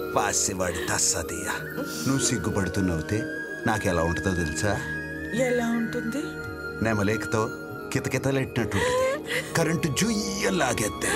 పాసివాడి తస్సదియ నువ్వు సిగ్గుపడుతున్నవుతే నాకు ఎలా ఉంటుందో తెలుసా ఎలా ఉంటుంది నెమలేకతో కితకితలెట్టినట్టుంటుంది కరెంటు జుయ్య లాగేద్దే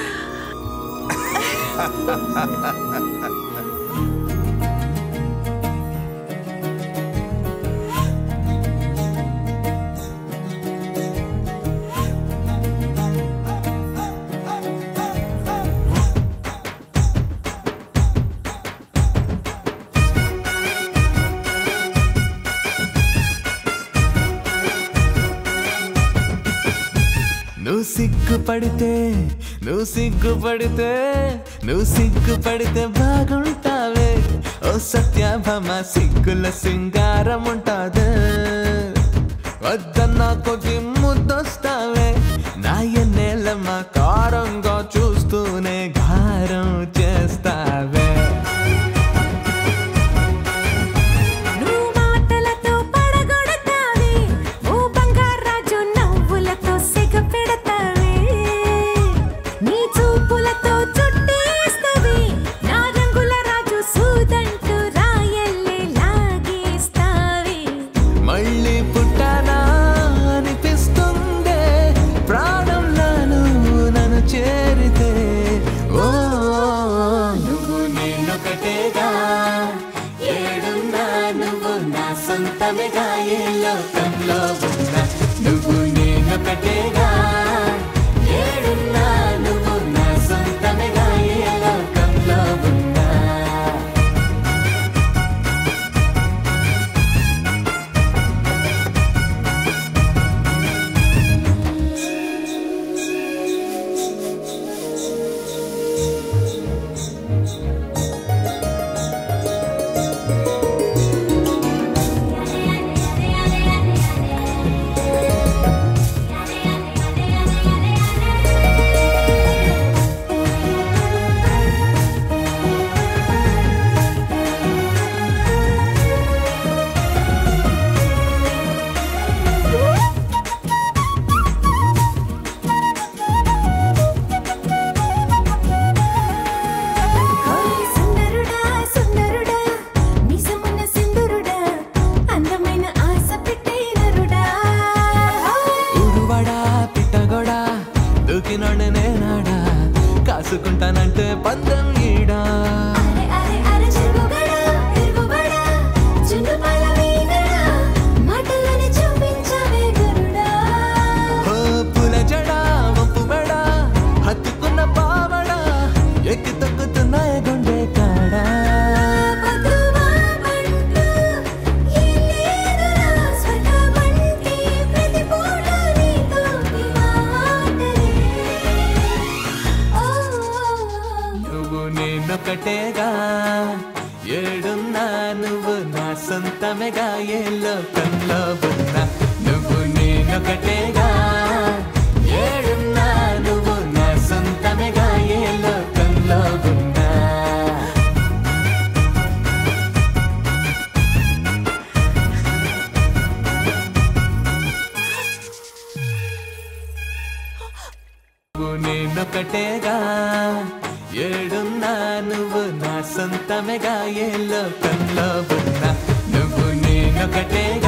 నువ్వు సిగ్గుపడితే నువ్వు సిగ్గుపడితే నువ్వు సిగ్గుపడితే బాగుంటావే ఓ సత్యభామ సిగ్గుల సింగారం ఉంటాదే వద్దన్న కొద్ది ముద్దొస్తావే నా ఎన్నేళ్ళమ్మ కారంగా చూస్తూనే గారం చేస్తావే నువ్వు మాటలతో పడగొడతావే ఓ బంగారాజు నవ్వులతో సెగ పెడతావే నీ చూపులతో చుట్టేస్తావే నా రంగుల రాజు సూదంటూ రాయల్లే లాగేస్తావే మళ్ళీ పుట్టానా అనిపిస్తుందే ప్రాణంలాను నన్ను చేరితే ఓ నువ్వు నేనొకటేగా ఏడున్నా నువ్వు నా సొంతమేగా ఏ లోకంలో ఉన్నా నువ్వు నేనొకటేగా ఏడున్నా నువ్వు నా సొంతమేగా ఏ లోకంలో ఉన్నా ఓయ్ సుందరుడా సుందరుడా నిజమున్న సింధురుడా అందమైన ఆశ పెట్టే నరుడా ఉరువడా పిట్టగొడా దూకినోడు నేనాడా కాసుకుంటానంటే పందెం ఈడా అరే అరే అరే చెరుగడా తిరుగుబడా చుండుపాల వీణడా మాటలని చూపించవే గురుడా ఓ పుల జడా వంపు మెడా హత్తుకున్న పావడా ఎక్కి తొక్కుతున్నాయి గుండె కాడా పదువా పంటూ ఎల్లేదురా స్వర్గమంటే ప్రతి పూట నీతోటి మాటలే ఓ నువ్వు నేనొకటేగా ఏడున్నా నువ్వు నా సొంతమేగా ఏ లోకంలో ఉన్నా నువ్వు నేనొకటేగా ఏడున్నా నువ్వు నా సొంతమేగా ఏ లోకంలో ఉన్నా నువ్వు నేనొకటేగా ఏడున్నా నువ్వు నా సొంతమేగా ఏ లోకంలో ఉన్నా నువ్వు నేనొకటేగా